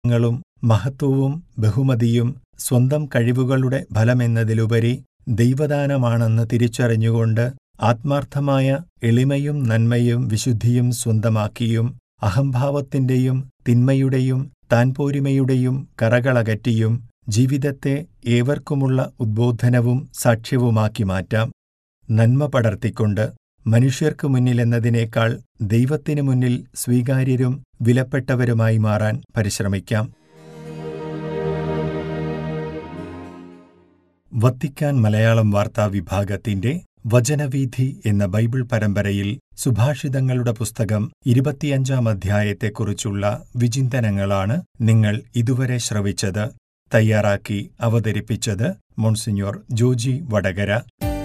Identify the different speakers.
Speaker 1: ങ്ങളും മഹത്വവും ബഹുമതിയും സ്വന്തം കഴിവുകളുടെ ഫലമെന്നതിലുപരി ദൈവദാനമാണെന്ന് തിരിച്ചറിഞ്ഞുകൊണ്ട് ആത്മാർത്ഥമായ എളിമയും നന്മയും വിശുദ്ധിയും സ്വന്തമാക്കിയും അഹംഭാവത്തിന്റെയും തിന്മയുടെയും താൻപോരിമയുടെയും കറകളകറ്റിയും ജീവിതത്തെ ഏവർക്കുമുള്ള ഉദ്ബോധനവും സാക്ഷ്യവുമാക്കി മാറ്റാം നന്മ പടർത്തിക്കൊണ്ട് മനുഷ്യർക്കു മുന്നിലെന്നതിനേക്കാൾ ദൈവത്തിനു മുന്നിൽ സ്വീകാര്യരും വിലപ്പെട്ടവരുമായി മാറാൻ പരിശ്രമിക്കാം വത്തിക്കാൻ മലയാളം വാർത്താ വിഭാഗത്തിന്റെ വചനവീഥി എന്ന ബൈബിൾ പരമ്പരയിൽ സുഭാഷിതങ്ങളുടെ പുസ്തകം ഇരുപത്തിയഞ്ചാം അധ്യായത്തെക്കുറിച്ചുള്ള വിചിന്തനങ്ങളാണ് നിങ്ങൾ ഇതുവരെ ശ്രവിച്ചത് തയ്യാറാക്കി അവതരിപ്പിച്ചത് മോൺസിഞ്ഞോർ ജോജി വടകര